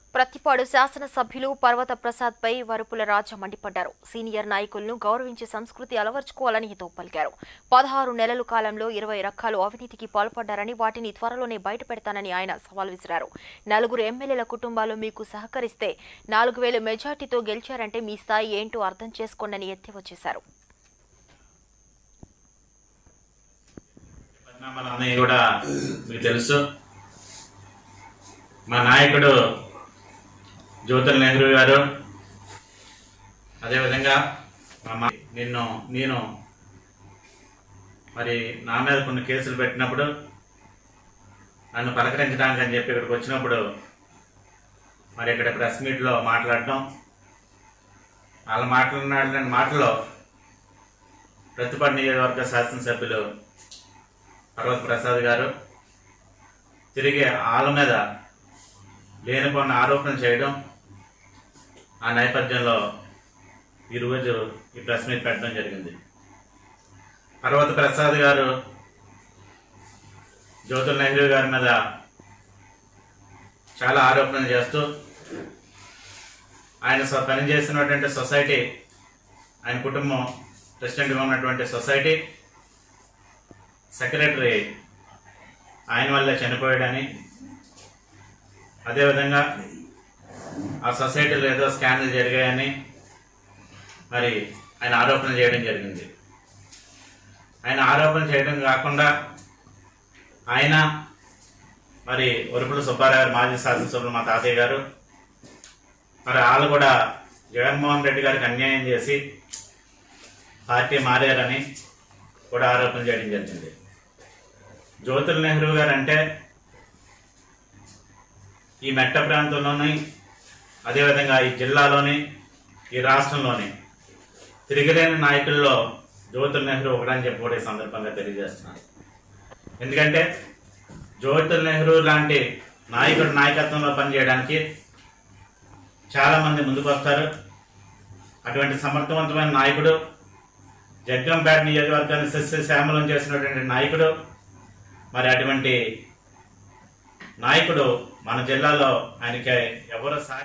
ప్రతిపాడు శాసనసభ్యులు పర్వత ప్రసాద్ పై వరుపుల రాజ మండిపడ్డారు సీనియర్ నాయకులను గౌరవించే సంస్కృతి అలవర్చుకోవాలని హితో పలికారు పదహారు నెలల కాలంలో ఇరవై రకాలు అవినీతికి పాల్పడ్డారని వాటిని త్వరలోనే బయటపెడతానని ఆయన సవాల్ విసిరారు నలుగురు ఎమ్మెల్యేల కుటుంబాలు మీకు సహకరిస్తే నాలుగు వేల మెజార్టీతో గెలిచారంటే మీ స్థాయి ఏంటో అర్థం చేసుకోండని ఎద్దేవా చేశారు పరిణామాలు అన్నయ్య కూడా మీకు తెలుసు మా నాయకుడు జ్యోతుల్ నెహ్రూ గారు అదేవిధంగా మా మా నిన్ను నేను మరి నా మీద కొన్ని కేసులు పెట్టినప్పుడు నన్ను పలకరించడానికి అని చెప్పి ఇక్కడికి వచ్చినప్పుడు మరి ఇక్కడ ప్రెస్ మీట్లో మాట్లాడటం వాళ్ళు మాట్లాడిన మాటలో ప్రతిపాడు నియోజకవర్గ శాసనసభ్యులు పర్వత్ ప్రసాద్ గారు తిరిగి వాళ్ళ మీద లేనిపోయిన ఆరోపణలు చేయడం ఆ నేపథ్యంలో ఈరోజు ఈ ప్రెస్ మీట్ పెట్టడం జరిగింది పర్వత ప్రసాద్ గారు జ్యోతుల్ నెహ్రూ గారి మీద చాలా ఆరోపణలు చేస్తూ ఆయన స- పనిచేసినటువంటి సొసైటీ ఆయన కుటుంబం ప్రెసిడెంట్గా ఉన్నటువంటి సొసైటీ సెక్రటరీ ఆయన వల్లే చనిపోయాడని అదేవిధంగా ఆ సొసైటీలో ఏదో స్కాన్లు జరిగాయని మరి ఆయన ఆరోపణలు చేయడం జరిగింది ఆయన ఆరోపణ చేయడం కాకుండా ఆయన మరి ఒరుపుల సుబ్బారావు గారు మాజీ శాసనసభ్యులు మా తాతయ్య గారు మరి వాళ్ళు కూడా జగన్మోహన్ రెడ్డి గారికి అన్యాయం చేసి పార్టీ మారారని కూడా ఆరోపణ చేయడం జరిగింది జ్యోతుల్ నెహ్రూ గారు అంటే ఈ మెట్ట ప్రాంతంలోని అదేవిధంగా ఈ జిల్లాలోని ఈ రాష్ట్రంలోని తిరిగిలేని నాయకుల్లో జ్యోతుల్ నెహ్రూ ఒకటని చెప్పి కూడా ఈ సందర్భంగా తెలియజేస్తున్నాను ఎందుకంటే జ్యోతుల్ నెహ్రూ లాంటి నాయకుడు నాయకత్వంలో పనిచేయడానికి చాలా మంది ముందుకు వస్తారు అటువంటి సమర్థవంతమైన నాయకుడు జగ్గంపేట నియోజకవర్గాన్ని సస్యశ్యామలం చేసినటువంటి నాయకుడు మరి అటువంటి నాయకుడు మన జిల్లాలో ఆయనకి ఎవరు సా